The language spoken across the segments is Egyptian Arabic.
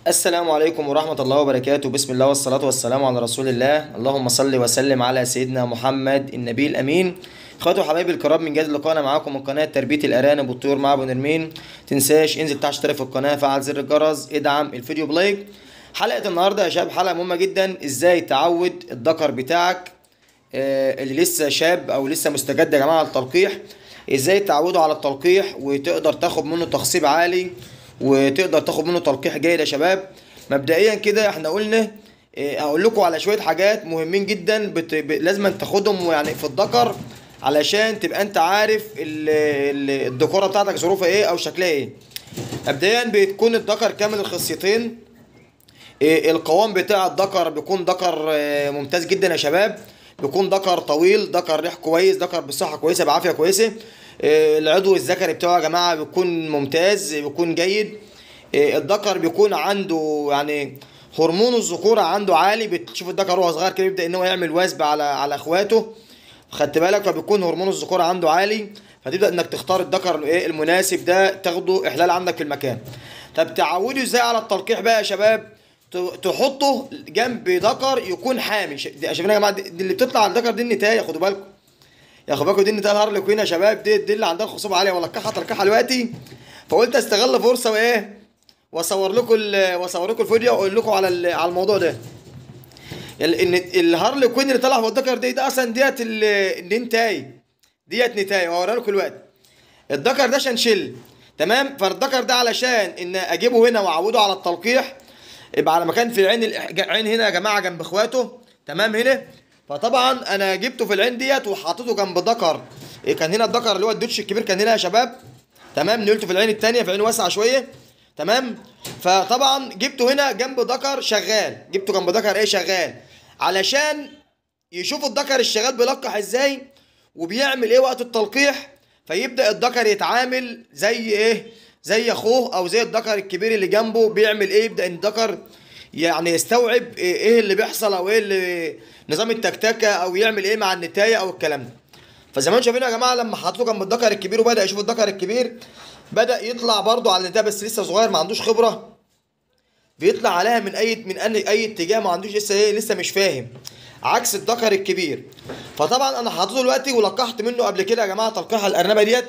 السلام عليكم ورحمة الله وبركاته بسم الله والصلاة والسلام على رسول الله اللهم صل وسلم على سيدنا محمد النبي الأمين اخواتي وحبايبي الكرام من جديد لقاءنا معاكم من قناة تربية الأرانب والطيور مع أبو نرمين تنساش انزل تحت اشترك في القناة فعل زر الجرس ادعم الفيديو بلايك حلقة النهاردة يا شباب حلقة مهمة جدا ازاي تعود الذكر بتاعك آه، اللي لسه شاب او لسه مستجد يا جماعه على التلقيح ازاي تعوده على التلقيح وتقدر تاخد منه تخصيب عالي وتقدر تاخد منه تلقيح جيد يا شباب مبدئيا كده احنا قلنا آه، اقول لكم على شويه حاجات مهمين جدا بت... ب... لازم تاخدهم يعني في الذكر علشان تبقى انت عارف ال... ال- الدكوره بتاعتك ظروفها ايه او شكلها ايه مبدئيا بتكون الذكر كامل الخصيتين إيه، القوام بتاع الذكر بيكون ذكر آه، ممتاز جدا يا شباب بيكون ذكر طويل ذكر ريح كويس ذكر بصحه كويسه بعافيه كويسه آه، العضو الذكري بتاعه يا جماعه بيكون ممتاز بيكون جيد آه، الذكر بيكون عنده يعني هرمون الذكوره عنده عالي بتشوف الذكر وهو صغير كده يبدا ان هو يعمل وثب على على اخواته خدت بالك فبيكون هرمون الذكوره عنده عالي فتبدا انك تختار الذكر الايه المناسب ده تاخده احلال عندك في المكان طب تعودوا ازاي على التلقيح بقى يا شباب ت- تحطه جنب ذكر يكون حامي ش- دي- شايفين يا جماعه دي دي اللي بتطلع على الذكر دي النتايه خدوا بالكم يا خدوا بالكم دي النتايه الهارلي كوين يا شباب دي دي اللي عندها خصوبه عاليه ولقحها تلقحها دلوقتي فقلت استغل فرصه وايه واصور لكم ال- واصور لكم الفيديو واقول لكم على ال- على الموضوع ده ال- ان الهارلي كوين اللي طلع في الذكر دي ده اصلا ديت ال- دي نتاي ديت نتاي وهوريها لكم دلوقتي الذكر ده شنشل تمام فالذكر ده علشان ان اجيبه هنا واعوده على التلقيح يبقى على مكان في العين الإح- عين هنا يا جماعه جنب اخواته تمام هنا فطبعا انا جبته في العين ديت وحطيته جنب ذكر إيه كان هنا الذكر اللي هو الدوتش الكبير كان هنا يا شباب تمام نقلته في العين التانية في عين واسعه شويه تمام فطبعا جبته هنا جنب ذكر شغال جبته جنب ذكر ايه شغال علشان يشوف الذكر الشغال بيلقح ازاي وبيعمل ايه وقت التلقيح فيبدا الذكر يتعامل زي ايه زي اخوه او زي الذكر الكبير اللي جنبه بيعمل ايه يبدا ان الذكر يعني يستوعب ايه إيه اللي بيحصل او ايه اللي نظام التكتكه او يعمل ايه مع النتايه او الكلام ده فزمان شايفين يا جماعه لما حطوه جنب الذكر الكبير وبدا يشوف الذكر الكبير بدا يطلع برضه على النتايه بس لسه صغير ما عندوش خبره بيطلع عليها من اي من اي اي اتجاه ما عندوش لسه ايه لسه مش فاهم عكس الذكر الكبير فطبعا انا حاطه دلوقتي ولقحت منه قبل كده يا جماعه تلقيح الارنبه ديت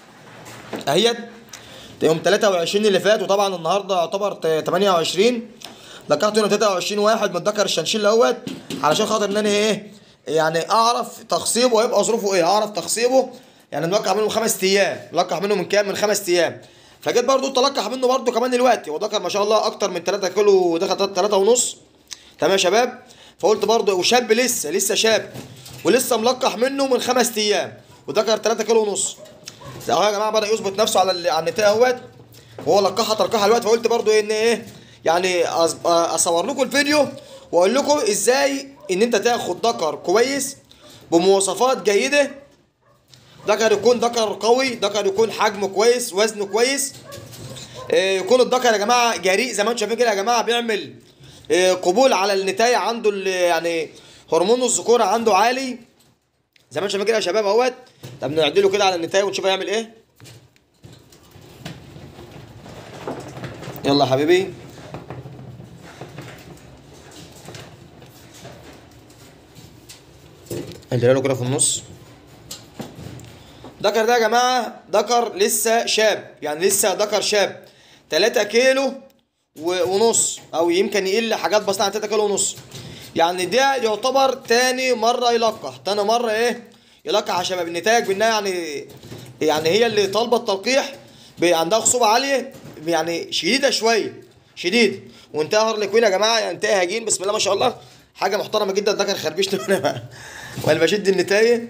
اهيت يوم 23 اللي فات وطبعا النهارده يعتبر ت- 28 لقحت هنا 23 واحد من الذكر الشنشيل الاول علشان خاطر ان انا ايه يعني اعرف تخصيبه ويبقى ظروفه ايه اعرف تخصيبه يعني نلقح منه خمس ايام نلقح منه من كام من خمس ايام فجيت برضو تلقح منه برضو كمان دلوقتي وذكر ما شاء الله اكتر من 3 كيلو دخل 3 ونص تمام يا شباب فقلت برضه وشاب لسه لسه شاب ولسه ملقح منه من خمس ايام وذكر 3 كيلو ونص اهو يا جماعه بدا يظبط نفسه على ال- على النتايه اهوت وهو لقحها تلقحها الوقت فقلت برضه ان ايه يعني أص- اصور لكم الفيديو واقول لكم ازاي ان انت تاخد ذكر كويس بمواصفات جيده ذكر يكون ذكر قوي ذكر يكون حجمه كويس وزنه كويس آه، يكون الذكر يا جماعه جريء زي ما انتم شايفين كده يا جماعه بيعمل آه، قبول على النتايه عنده ال- يعني هرمون الذكوره عنده عالي زي ما انتم شايفين كده يا شباب اهوت طب نعدله كده على النتايه ونشوف هيعمل ايه يلا يا حبيبي اديله له كده في النص ذكر ده يا جماعه ذكر لسه شاب يعني لسه ذكر شاب 3 كيلو و- ونص او يمكن يقل حاجات بسيطه عن 3 كيلو ونص يعني ده يعتبر تاني مره يلقح تاني مره ايه يلقح يا شباب النتائج بانها يعني يعني هي اللي طالبه التلقيح ب- عندها خصوبه عاليه يعني شديده شويه شديد وانتهى هارلي يا جماعه يعني انتهى هجين بسم الله ما شاء الله حاجه محترمه جدا ده كان خربشت وانا وانا بشد النتايه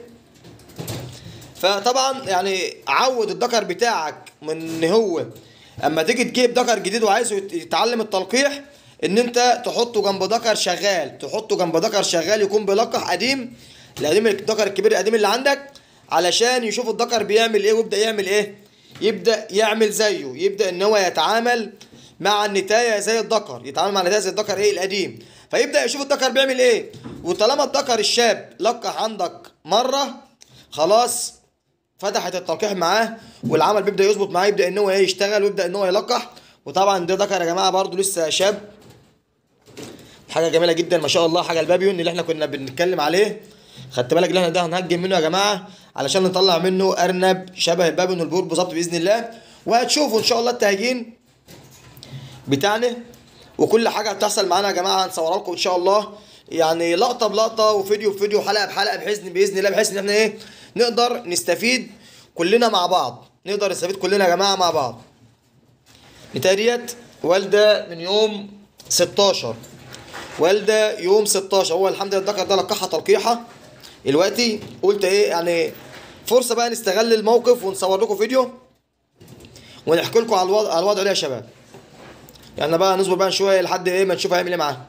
فطبعا يعني عود الذكر بتاعك من ان هو اما تيجي تجيب ذكر جديد وعايزه يت- يتعلم التلقيح ان انت تحطه جنب ذكر شغال تحطه جنب ذكر شغال يكون بيلقح قديم القديم الذكر الكبير القديم اللي عندك علشان يشوف الذكر بيعمل ايه ويبدا يعمل ايه يبدا يعمل زيه يبدا ان هو يتعامل مع النتايه زي الذكر يتعامل مع النتايه زي الذكر ايه القديم فيبدا يشوف الذكر بيعمل ايه وطالما الذكر الشاب لقح عندك مره خلاص فتحت التلقيح معاه والعمل بيبدا يظبط معاه يبدا ان هو ايه يشتغل ويبدا ان هو يلقح وطبعا ده ذكر يا جماعه برضو لسه شاب حاجه جميله جدا ما شاء الله حاجه البابيون اللي احنا كنا بنتكلم عليه خدت بالك ان احنا ده هنهجم منه يا جماعه علشان نطلع منه ارنب شبه البابيون والبور بالظبط باذن الله وهتشوفوا ان شاء الله التهجين بتاعنا وكل حاجه هتحصل معانا يا جماعه هنصورها لكم ان شاء الله يعني لقطه بلقطه وفيديو بفيديو وحلقه بحلقه بحيث باذن الله بحيث ان احنا ايه نقدر نستفيد كلنا مع بعض نقدر نستفيد كلنا يا جماعه مع بعض النتايه ديت والده من يوم 16 والده يوم 16 هو الحمد لله الذكر ده لقحها تلقيحه دلوقتي قلت ايه يعني فرصه بقى نستغل الموقف ونصور لكم فيديو ونحكي لكم على الوضع على الوضع ده يا شباب يعني بقى نصبر بقى شويه لحد ايه ما نشوف هيعمل ايه معاه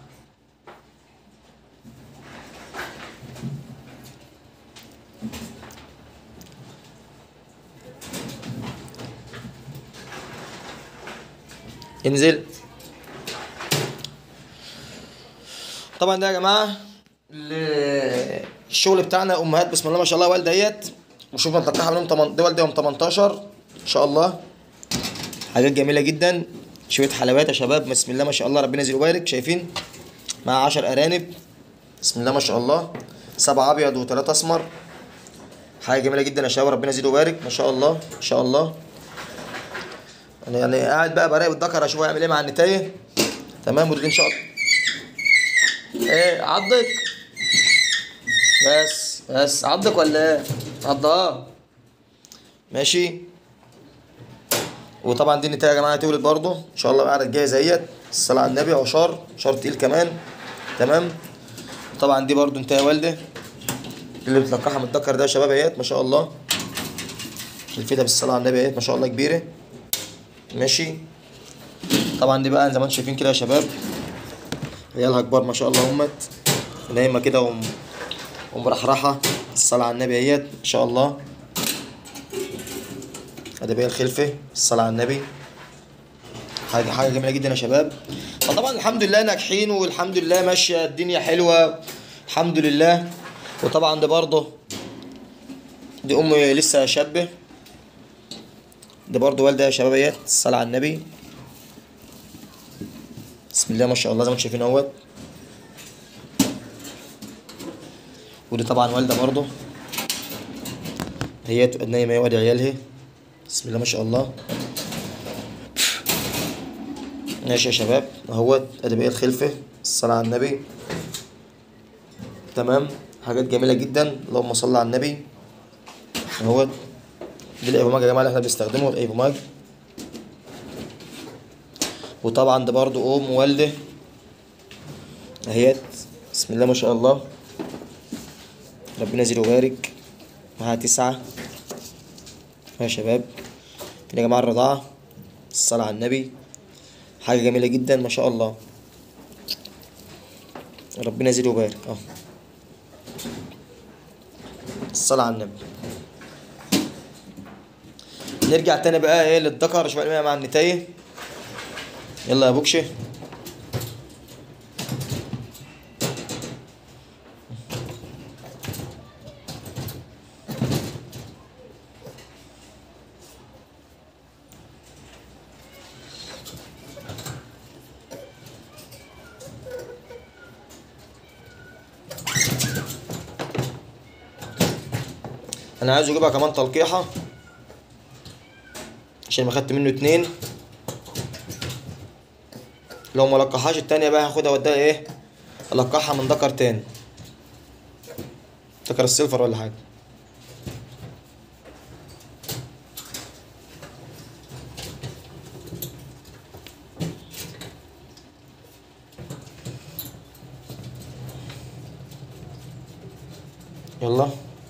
انزل طبعا ده يا جماعه ال- الشغل بتاعنا امهات بسم الله ما شاء الله والديت وشوف نطلعها منهم 8 دي والده يوم 18 ان شاء الله حاجات جميله جدا شويه حلويات يا شباب بسم الله ما شاء الله ربنا يزيد ويبارك شايفين مع 10 ارانب بسم الله ما شاء الله سبعة ابيض وثلاثة اسمر حاجه جميله جدا يا شباب ربنا يزيد ويبارك ما شاء الله ما شاء الله انا يعني قاعد بقى براقب الذكر اشوف هيعمل ايه مع النتايه تمام ودي ان شاء الله ايه عضك بس بس عضك ولا ايه عضها ماشي وطبعا دي النتايه يا جماعه تولد برضه ان شاء الله قاعده جايه زيت الصلاه على النبي عشار شار تقيل كمان تمام طبعا دي برضه نتايه والده اللي بتلقحها من الذكر ده يا شباب اهيت ما شاء الله الفيده بالصلاه على النبي اهيت ما شاء الله كبيره ماشي طبعا دي بقى زي ما انتم شايفين كده يا شباب عيالها كبار ما شاء الله همت نايمه كده وم... ومرحرحه الصلاه على النبي اهيت ان شاء الله ادي الخلفه الصلاه على النبي حاجه حاجه جميله جدا يا شباب فطبعا الحمد لله ناجحين والحمد لله ماشيه الدنيا حلوه الحمد لله وطبعا ده برضه دي ام لسه شابه ده برضه والده يا شبابيات الصلاه على النبي بسم الله ما شاء الله زي ما انتم شايفين اهوت ودي طبعا والده برضه هي نايمه وادي عيالها بسم الله ما شاء الله ماشي يا شباب اهوت ادي بقى الخلفه الصلاه على النبي تمام حاجات جميله جدا اللهم صل على النبي اهوت دي الايفوماج يا جماعه اللي احنا بنستخدمه الايفوماج وطبعا ده برضو ام والده اهيت بسم الله ما شاء الله ربنا يزيد ويبارك معاها تسعة يا شباب كده يا جماعة الرضاعة الصلاة على النبي حاجة جميلة جدا ما شاء الله ربنا يزيد ويبارك اه الصلاة على النبي نرجع تاني بقى ايه للذكر شوية مع النتاية يلا يا بوكشي انا عايز اجيبها كمان تلقيحه عشان ما خدت منه اتنين لو ما لقحهاش التانية بقى هاخدها واديها ايه القحها من ذكر تاني ذكر السيلفر ولا حاجه يلا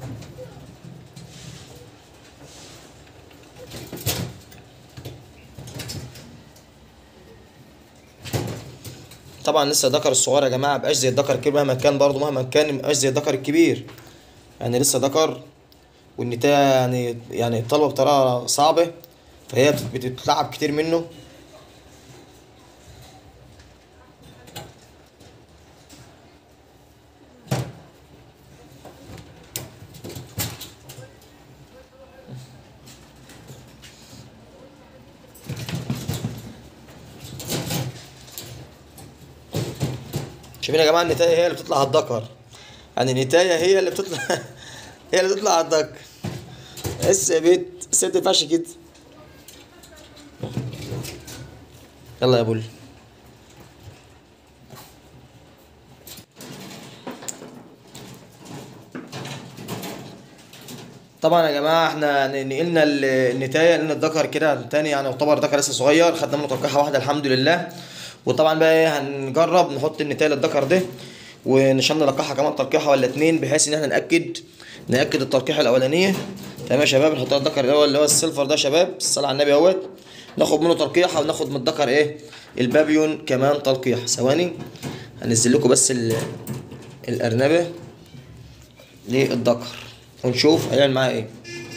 طبعا لسه الذكر الصغير يا جماعه مبقاش زي الذكر الكبير مهما كان برضه مهما كان مبقاش زي الذكر الكبير يعني لسه ذكر والنتايه يعني يعني طالبه بطريقه صعبه فهي بت- بتتلعب كتير منه شايفين يا جماعه النتايه هي اللي بتطلع على الذكر يعني النتايه هي اللي بتطلع هي اللي بتطلع على الذكر بس يا بيت الست ما ينفعش كده يلا يا بول طبعا يا جماعه احنا نقلنا ال- النتايه لان الذكر كده تاني يعني يعتبر ذكر لسه صغير خدنا منه تلقيحه واحده الحمد لله وطبعا بقى ايه هنجرب نحط النتايه للذكر ده ونشان نلقحها كمان تلقيحه ولا اتنين بحيث ان احنا ناكد ناكد التلقيحه الاولانيه تمام يا شباب نحط الذكر الاول اللي هو السيلفر ده يا شباب الصلاه على النبي اهوت ناخد منه تلقيحه وناخد من الذكر ايه البابيون كمان تلقيح ثواني هنزل لكم بس ال- الارنبه للذكر ونشوف هيعمل معاه ايه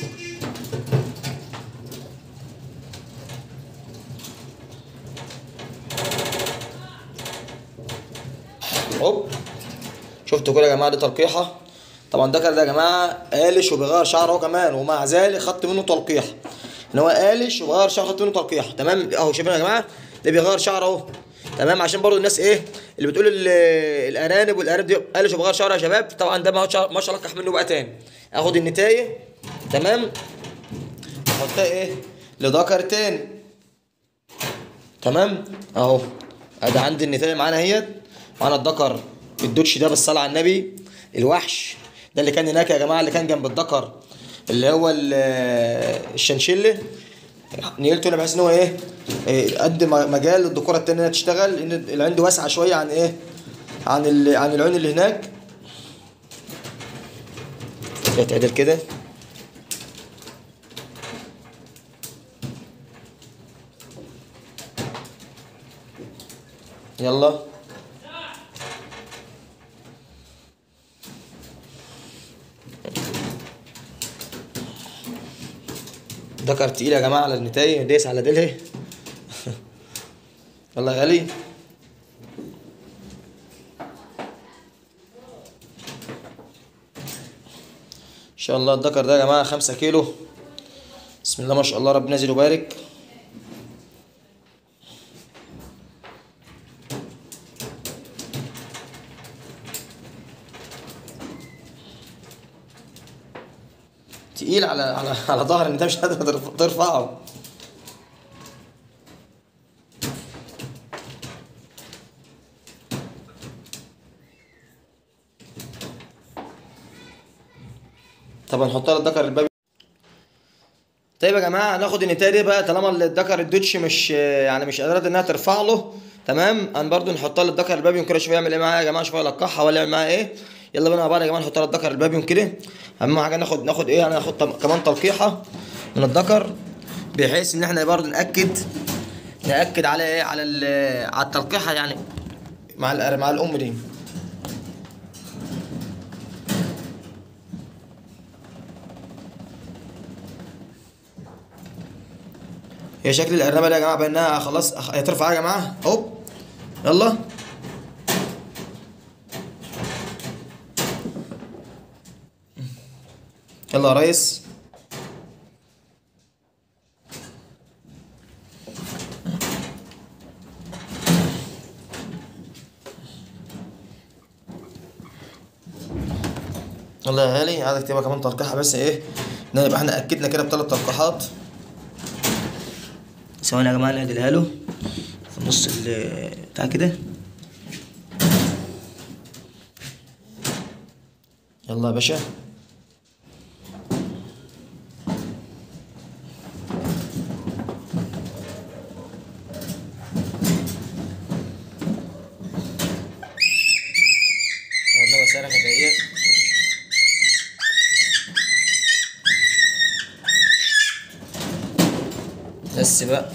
هوب شفتوا كده يا جماعه دي تلقيحه طبعا ده كده يا جماعه قالش وبيغير شعره هو كمان ومع ذلك خدت منه تلقيح ان هو قالش وبيغير شعره خدت منه تلقيح تمام اهو شايفين يا جماعه ده بيغير شعره اهو تمام عشان برضو الناس ايه اللي بتقول ال- الارانب والارانب دي قالش وبيغير شعره يا شباب طبعا ده ما هو- مش هلقح منه بقى تاني اخد النتايه تمام احطها ايه لذكر تاني تمام اهو ادي عندي النتايه معانا اهيت معانا الذكر الدوتش ده بالصلاه على النبي الوحش ده اللي كان هناك يا جماعه اللي كان جنب الذكر اللي هو ال- الشنشله نقلته هنا بحيث ان هو ايه إيه، قد ما- مجال للذكوره التانيه انها تشتغل لان العين دي واسعه شويه عن ايه عن ال- عن العين اللي هناك يتعدل كده يلا ذكر تقيل يا جماعة على النتاية دايس على ديلها يلا يا غالي ان شاء الله الذكر ده يا جماعة خمسة كيلو بسم الله ما شاء الله ربنا يزيد ويبارك تقيل على على على ظهر انت مش قادر ترف- ترفعه طب هنحطها للذكر البابي طيب يا جماعه هناخد النتايه دي بقى طالما الذكر الدوتش مش يعني مش قادره انها ترفع له تمام هن برضو نحطها للذكر البابيون كده شوف يعمل ايه معاها يا جماعه شوف يلقحها ولا يعمل معاها ايه يلا بينا مع بعض يا جماعه نحطها للذكر البابيون كده اهم حاجه ناخد ناخد ايه يعني ناخد طم- كمان تلقيحه من الذكر بحيث ان احنا برضو ناكد ناكد على ايه على ال- على التلقيحه يعني مع الأر- مع الام دي هي شكل الارنبه دي يا جماعه بانها خلاص أخ- هترفع يا جماعه هوب يلا يلا يا ريس يلا يا غالي عايزك تبقى كمان تلقيحه بس ايه ان يبقى احنا اكدنا كده بثلاث تلقيحات ثواني يا جماعه نعدلها له في النص ال- بتاع كده يلا يا باشا قعدنا مسارح دقيقة بس بقى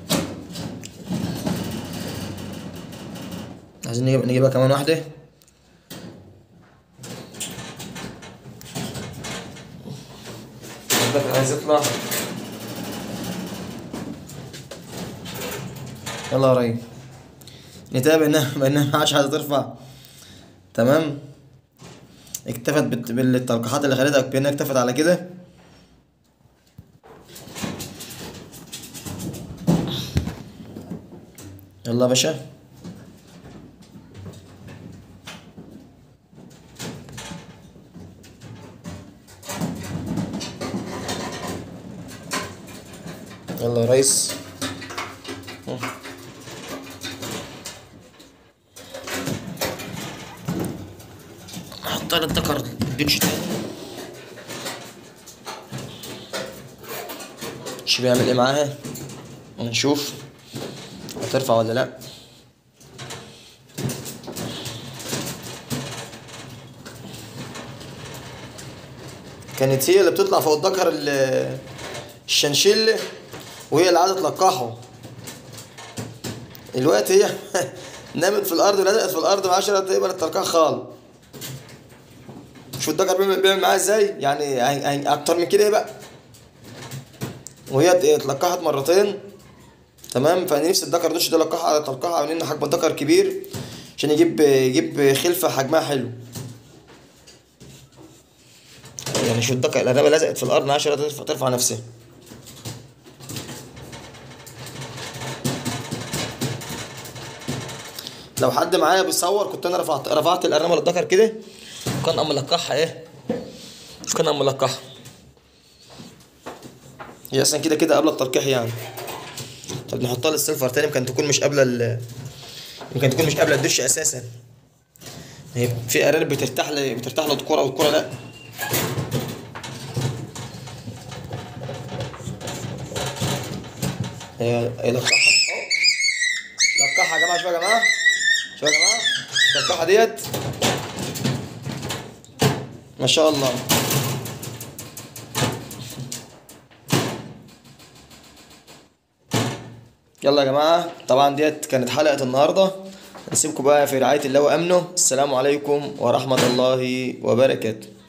عايزين نجيب نجيبها كمان واحدة عندك عايز يطلع يلا يا ريم نتابع انها بانها ما عادش عايزة ترفع تمام اكتفت بت- بالتلقيحات اللي خلتها بانها اكتفت على كده يلا يا باشا يلا يا ريس حط لها الدكر البنش تاني شوف بيعمل ايه معاها ونشوف هترفع ولا لا كانت هي اللي بتطلع فوق الدكر ال- الشنشل وهي اللي قاعده تلقحه الوقت هي نامت في الارض ولزقت في الارض معاش تقبل التلقيح خالص شوف الدكر بيعمل بيعمل معاها ازاي يعني هي- هي- اكتر من كده ايه بقى وهي ات- اتلقحت مرتين تمام فانا نفسي الدكر دوش ده لقحها تلقحها من ان حجم الدكر كبير عشان يجيب يجيب خلفه حجمها حلو يعني شوف الدكر الارنبه لزقت في الارض عشان ترفع, ترفع نفسها لو حد معايا بيصور كنت انا رفعت رفعت الارنبه للدكر كده وكان قام ملقحها ايه كان قام ملقحها هي اصلا كده كده قبل التلقيح يعني طب نحطها للسيلفر تاني يمكن تكون مش قابله ال يمكن تكون مش قابله الدش اساسا هي في ارانب بترتاح ل... بترتاح للكوره والكوره لا هي هي لقحها اهو لقحها يا جماعه شوفوا يا جماعه شوفوا يا جماعه اللقحه ديت ما شاء الله يلا يا جماعة طبعا ديت كانت حلقة النهاردة نسيبكم بقى في رعاية الله وأمنه السلام عليكم ورحمة الله وبركاته